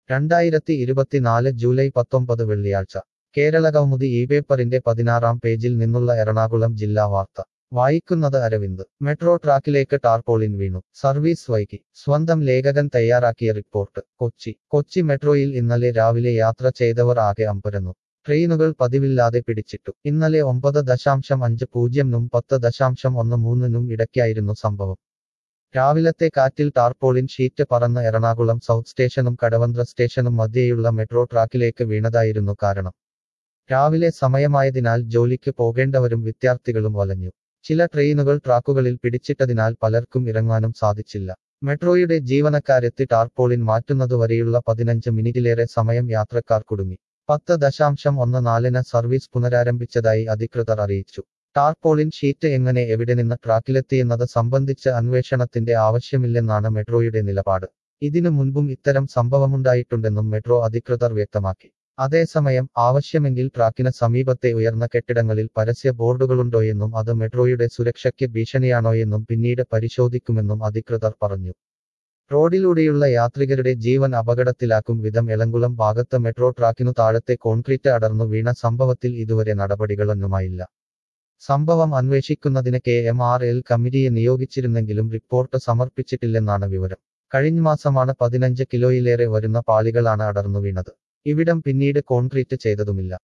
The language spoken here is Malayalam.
രണ്ടായിരത്തി ഇരുപത്തിനാല് ജൂലൈ പത്തൊമ്പത് വെള്ളിയാഴ്ച കേരളകൗമുദി ഈ പേപ്പറിന്റെ പതിനാറാം പേജിൽ നിന്നുള്ള എറണാകുളം ജില്ലാ വാർത്ത വായിക്കുന്നത് അരവിന്ദ് മെട്രോ ട്രാക്കിലേക്ക് ടാർപോളിൻ വീണു സർവീസ് വൈകി സ്വന്തം ലേഖകൻ തയ്യാറാക്കിയ റിപ്പോർട്ട് കൊച്ചി കൊച്ചി മെട്രോയിൽ ഇന്നലെ രാവിലെ യാത്ര ചെയ്തവർ ആകെ അമ്പരന്നു ട്രെയിനുകൾ പതിവില്ലാതെ പിടിച്ചിട്ടു ഇന്നലെ ഒമ്പത് ദശാംശം അഞ്ച് പൂജ്യംനും പത്ത് ദശാംശം ഒന്ന് മൂന്നിനും ഇടയ്ക്കായിരുന്നു സംഭവം രാവിലത്തെ കാറ്റിൽ ടാർപോളിൻ ഷീറ്റ് പറന്ന് എറണാകുളം സൗത്ത് സ്റ്റേഷനും കടവന്ത്ര സ്റ്റേഷനും മധ്യേയുള്ള മെട്രോ ട്രാക്കിലേക്ക് വീണതായിരുന്നു കാരണം രാവിലെ സമയമായതിനാൽ ജോലിക്ക് പോകേണ്ടവരും വിദ്യാർത്ഥികളും വലഞ്ഞു ചില ട്രെയിനുകൾ ട്രാക്കുകളിൽ പിടിച്ചിട്ടതിനാൽ പലർക്കും ഇറങ്ങാനും സാധിച്ചില്ല മെട്രോയുടെ ജീവനക്കാരെത്തി ടാർപോളിൻ മാറ്റുന്നതുവരെയുള്ള പതിനഞ്ച് മിനിറ്റിലേറെ സമയം യാത്രക്കാർ കുടുങ്ങി പത്ത് ദശാംശം ഒന്ന് നാലിന് സർവീസ് പുനരാരംഭിച്ചതായി അധികൃതർ അറിയിച്ചു ടാർപോളിൻ ഷീറ്റ് എങ്ങനെ എവിടെ നിന്ന് ട്രാക്കിലെത്തിയെന്നത് സംബന്ധിച്ച് അന്വേഷണത്തിന്റെ ആവശ്യമില്ലെന്നാണ് മെട്രോയുടെ നിലപാട് ഇതിനു മുൻപും ഇത്തരം സംഭവമുണ്ടായിട്ടുണ്ടെന്നും മെട്രോ അധികൃതർ വ്യക്തമാക്കി അതേസമയം ആവശ്യമെങ്കിൽ ട്രാക്കിന് സമീപത്തെ ഉയർന്ന കെട്ടിടങ്ങളിൽ പരസ്യ ബോർഡുകളുണ്ടോയെന്നും അത് മെട്രോയുടെ സുരക്ഷയ്ക്ക് ഭീഷണിയാണോയെന്നും പിന്നീട് പരിശോധിക്കുമെന്നും അധികൃതർ പറഞ്ഞു റോഡിലൂടെയുള്ള യാത്രികരുടെ ജീവൻ അപകടത്തിലാക്കും വിധം എളങ്കുളം ഭാഗത്ത് മെട്രോ ട്രാക്കിനു താഴത്തെ കോൺക്രീറ്റ് അടർന്നു വീണ സംഭവത്തിൽ ഇതുവരെ നടപടികളൊന്നുമായില്ല സംഭവം അന്വേഷിക്കുന്നതിന് കെ എം ആർ എൽ കമ്മിറ്റിയെ നിയോഗിച്ചിരുന്നെങ്കിലും റിപ്പോർട്ട് സമർപ്പിച്ചിട്ടില്ലെന്നാണ് വിവരം കഴിഞ്ഞ മാസമാണ് പതിനഞ്ച് കിലോയിലേറെ വരുന്ന പാളികളാണ് അടർന്നു വീണത് ഇവിടം പിന്നീട് കോൺക്രീറ്റ് ചെയ്തതുമില്ല